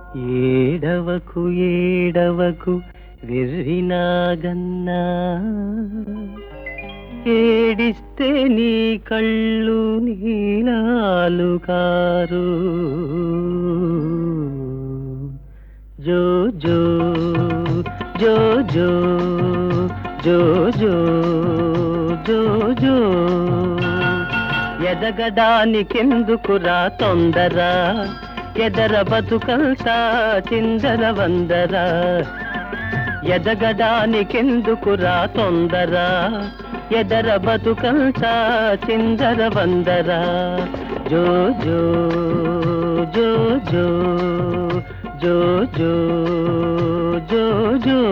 ఏడవకు ఏడవకు వెర్రినాగన్నా ఏడిస్తే నీ కళ్ళు నీలాలు కారు జో జో జో జో జో జో జో జో ఎదగడానికెందుకురా తొందర ఎదర బతుకంతా చిందర వందర ఎదగడానికెందుకురా తొందర ఎదర బతుకంతా చిందర వందర జో జో జో జో జో జో జో జో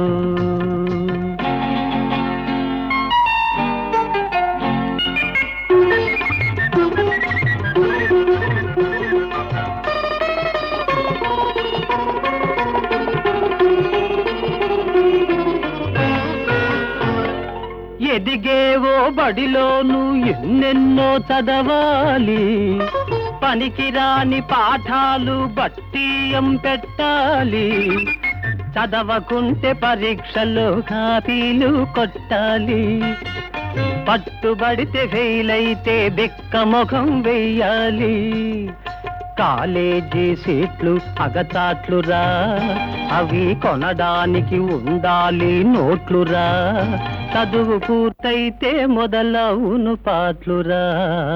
ఎదిగేవో బడిలోను ఎన్నెన్నో చదవాలి పనికిరాని పాఠాలు బట్టియం పెట్టాలి చదవకుంటే పరీక్షలో కాపీలు కొట్టాలి పట్టుబడితే ఫెయిల్ అయితే బిక్క ముఖం వెయ్యాలి కాలేజీ సీట్లు అగచాట్లురా అవి కొనడానికి ఉండాలి నోట్లురా చదువు పూర్తయితే మొదలవును పాటలురా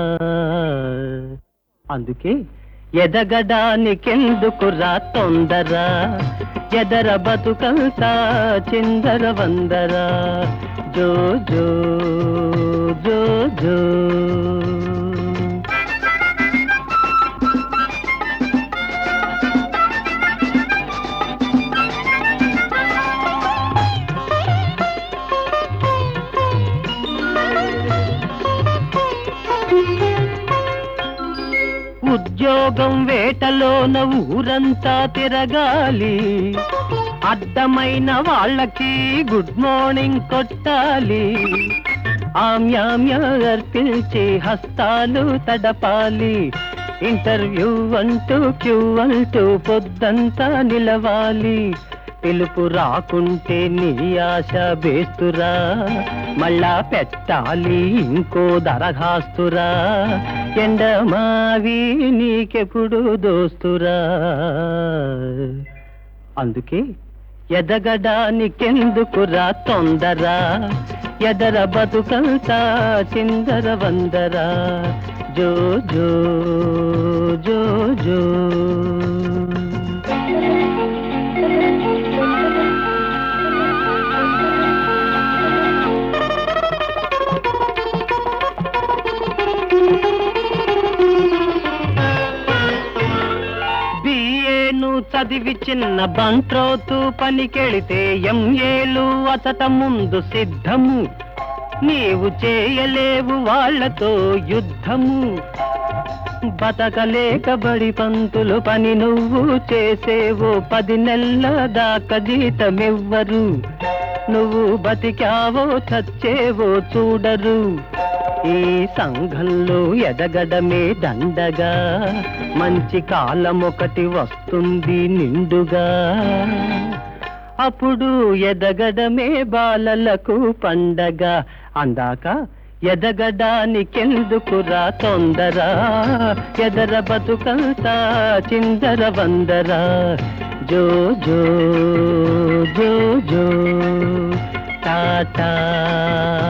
అందుకే ఎదగడానికెందుకురా తొందర ఎదర బతుకంతా చిందర వందర జో జో జో జో ఉద్యోగం వేటలోన ఊరంతా తిరగాలి అడ్డమైన వాళ్ళకి గుడ్ మార్నింగ్ కొట్టాలి ఆమ్యామ్య అర్పించి హస్తాలు తడపాలి ఇంటర్వ్యూ అంటూ క్యూ అంటూ పొద్దంతా నిలవాలి పిలుపు రాకుంటే నీ ఆశ బేస్తురా మళ్ళా పెట్టాలి ఇంకో దరఖాస్తురా ఎండమావి నీకెప్పుడు దోస్తురా అందుకే ఎదగడానికెందుకురా తొందర ఎదర బతుకంతా చిందర వందర జో జో జో జో బిఏను చదివి చిన్న బంట్రోతు పనికెళితే ఎంఏలు అతట ముందు సిద్ధము నీవు చేయలేవు వాళ్ళతో యుద్ధము బతకలేక బడి పంతులు పని నువ్వు చేసేవో పది నెలల దాకా జీతమివ్వరు నువ్వు బతికావో చచ్చేవో చూడరు ఈ సంఘంలో ఎదగడమే దండగా మంచి కాలం ఒకటి వస్తుంది నిండుగా అప్పుడు ఎదగడమే బాలలకు పండగ అందాక ఎదగడానికెందుకురా తొందర ఎదర బతుకంతా చిందర వందర జో జో జో జో టాటా